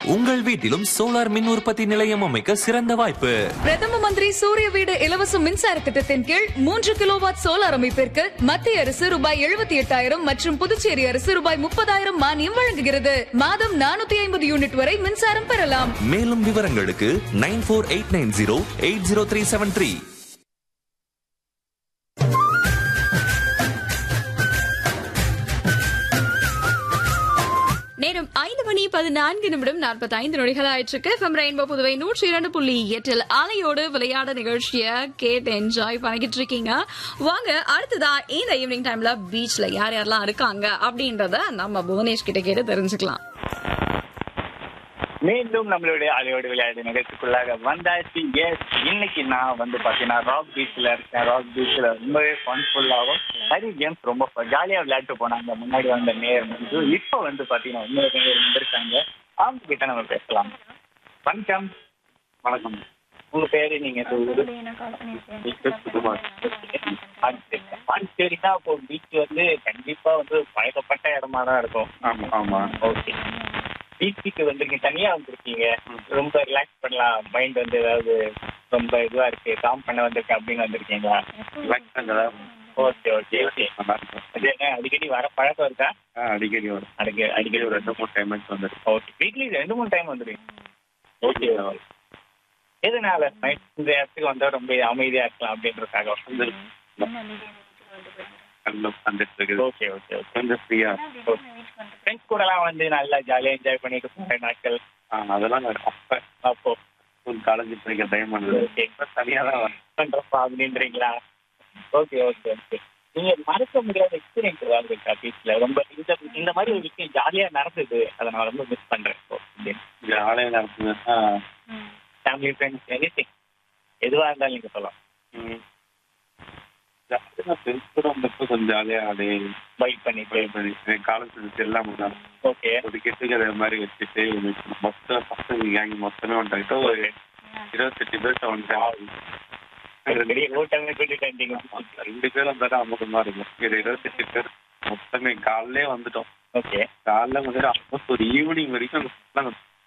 உங்கள் வீட்டிலும் சோலார் மின் உற்பத்தி நிலையம் அமைக்க சிறந்த வாய்ப்பு பிரதம மந்திரி சூரிய வீடு இலவச மின்சார திட்டத்தின் கீழ் மூன்று கிலோவாட் சோலார் அமைப்பிற்கு மத்திய அரசு ரூபாய் எழுபத்தி எட்டாயிரம் மற்றும் புதுச்சேரி அரசு ரூபாய் முப்பதாயிரம் மானியம் வழங்குகிறது மாதம் நானூத்தி ஐம்பது யூனிட் வரை மின்சாரம் பெறலாம் மேலும் விவரங்களுக்கு nine four eight nine zero eight zero three seven three நேரம் ஐந்து மணி பதினான்கு நிமிடம் நாற்பத்தி ஐந்து நொடிகள் ஆயிற்றுக்கு எஃப்எம் ரெயின்போ புதுவை நூற்றி இரண்டு புள்ளி எட்டில் அலையோடு விளையாட நிகழ்ச்சிய கேட்டு என்ஜாய் பண்ணிக்கிட்டு இருக்கீங்க வாங்க அடுத்ததா இந்த ஈவினிங் டைம்ல பீச்ல யார் யாரெல்லாம் இருக்காங்க அப்படின்றத நம்ம புவனேஷ் கிட்ட கேட்டு தெரிஞ்சுக்கலாம் மீண்டும் நம்மளுடைய அலையோடு விளையாட்டு நிகழ்ச்சிக்குள்ளாக வந்தாச்சு எஸ் இன்னைக்கு நான் வந்து பாத்தீங்கன்னா ராக் பீச்ல இருக்கேன் ராக் பீச்ல ரொம்பவே ஃபன்ஃபுல்லாகவும் நிறைய கேம்ஸ் ரொம்ப ஜாலியா விளையாட்டு போனாங்க முன்னாடி வந்த நேர் வந்து இப்போ வந்து பாத்தீங்கன்னா இன்னொரு நேர் வந்திருக்காங்க அவங்க கிட்ட நம்ம பேசலாம் வணக்கம் வணக்கம் உங்க பேரு நீங்க எந்த ஊரு? பாண்டிச்சேரினா இப்போ பீச் வந்து கண்டிப்பா வந்து பழக்கப்பட்ட இடமா தான் இருக்கும் ஆமா ஆமா ஓகே பீச்சுக்கு வந்திருக்கீங்க தனியா வந்திருக்கீங்க ரொம்ப ரிலாக்ஸ் பண்ணலாம் மைண்ட் வந்து ஏதாவது ரொம்ப இதுவா இருக்கு காம் பண்ண வந்திருக்கேன் அப்படின்னு வந்திருக்கீங்களா ஓகே ஓகே ஓகே நல்லா இருக்கும் அது என்ன அடிக்கடி வர பழக்கம் இருக்கா ஆ, அடிக்கடி வரும் அடிக்கடி அடிக்கடி ஒரு ஒரு ரெண்டு மூணு டைம் வந்துடும் ஓகே வீக்லி ரெண்டு மூணு டைம் வந்துருவீங்க ஓகே எதனால night இந்த இடத்துக்கு வந்தா ரொம்ப அமைதியா இருக்கலாம் அப்படின்றதுக்காக வந்து கல்ல உட்காந்துட்டு இருக்குது ஓகே ஓகே ஓகே கொஞ்சம் ஃப்ரீயா ஃப்ரெண்ட்ஸ் கூடலாம் வந்து நல்லா ஜாலியா என்ஜாய் பண்ணிட்டு போற நாட்கள் அதெல்லாம் நான் அப்ப அப்போ ஸ்கூல் காலேஜ் படிக்கிற டைம் பண்ணுது ஓகே இப்ப தனியா தான் வரேன் பண்றப்பா அப்படின்றீங்களா ஓகே ஓகே ஓகே நீங்க மறக்க முடியாத எக்ஸ்பீரியன்ஸ் ஏதாவது இருக்கா பீச்ல ரொம்ப இந்த இந்த மாதிரி ஒரு விஷயம் ஜாலியா நடந்தது அதை நான் ரொம்ப மிஸ் பண்றேன் இப்போ ஜாலியா நடக்குதுன்னா ஃபேமிலி ஃப்ரெண்ட்ஸ் எனி திங் எதுவா இருந்தாலும் நீங்க சொல்லலாம் ஜாலியா ஃப்ரெண்ட்ஸ் கூட வந்தப்போ கொஞ்சம் ஜாலியா அப்படியே பைக் பண்ணி ட்ரை பண்ணி காலேஜ் ஃப்ரெண்ட்ஸ் எல்லாம் தான் ஓகே ஒரு கெட்டுக்கிற மாதிரி வச்சுட்டு மொத்தம் பசங்க கேங் மொத்தமே வந்துட்டாங்க ஒரு இருபத்தெட்டு பேர்கிட்ட வந்துட்டாங்க பெரிய கூட்டமே கூட்டிட்டு வந்தீங்க ரெண்டு பேரும் வந்தாலும் அமகமா இருக்கும் ஒரு இருபத்தெட்டு பேர் மொத்தமே காலையிலே வந்துட்டோம் ஓகே காலைல வந்துட்டு ஆல்மோஸ்ட் ஒரு ஈவினிங் வரைக்கும் அந்த